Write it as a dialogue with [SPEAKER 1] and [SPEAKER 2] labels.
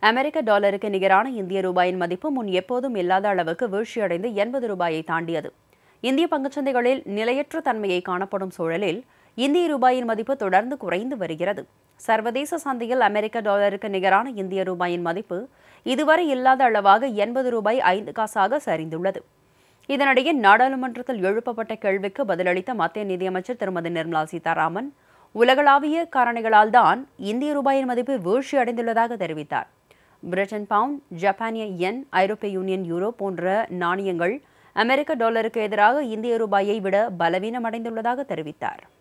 [SPEAKER 1] அமெரிக்க டாலருக்கு நிகரான இந்திய ரூபாயின் மதிப்பு முன் எப்போதும் இல்லாத அளவுக்கு வீழ்ச்சியடைந்து எண்பது ரூபாயை தாண்டியது இந்திய பங்குச்சந்தைகளில் நிலையற்ற தன்மையை காணப்படும் சூழலில் இந்திய ரூபாயின் மதிப்பு தொடர்ந்து குறைந்து வருகிறது சர்வதேச சந்தையில் அமெரிக்க டாலருக்கு நிகரான இந்திய ரூபாயின் மதிப்பு இதுவரை இல்லாத அளவாக எண்பது ரூபாய் ஐந்து காசாக சரிந்துள்ளது இதனிடையே நாடாளுமன்றத்தில் எழுப்பப்பட்ட கேள்விக்கு பதிலளித்த மத்திய நிதியமைச்சர் திருமதி நிர்மலா சீதாராமன் உலகளாவிய காரணிகளால் தான் இந்திய ரூபாயின் மதிப்பு வீழ்ச்சி அடைந்துள்ளதாக தெரிவித்தார் பிரிட்டன் பவுண்ட் ஜப்பானிய யென் ஐரோப்பிய யூனியன் யூரோ போன்ற நாணயங்கள் அமெரிக்க டாலருக்கு எதிராக இந்திய ரூபாயை விட பலவீனமடைந்துள்ளதாக தெரிவித்தார்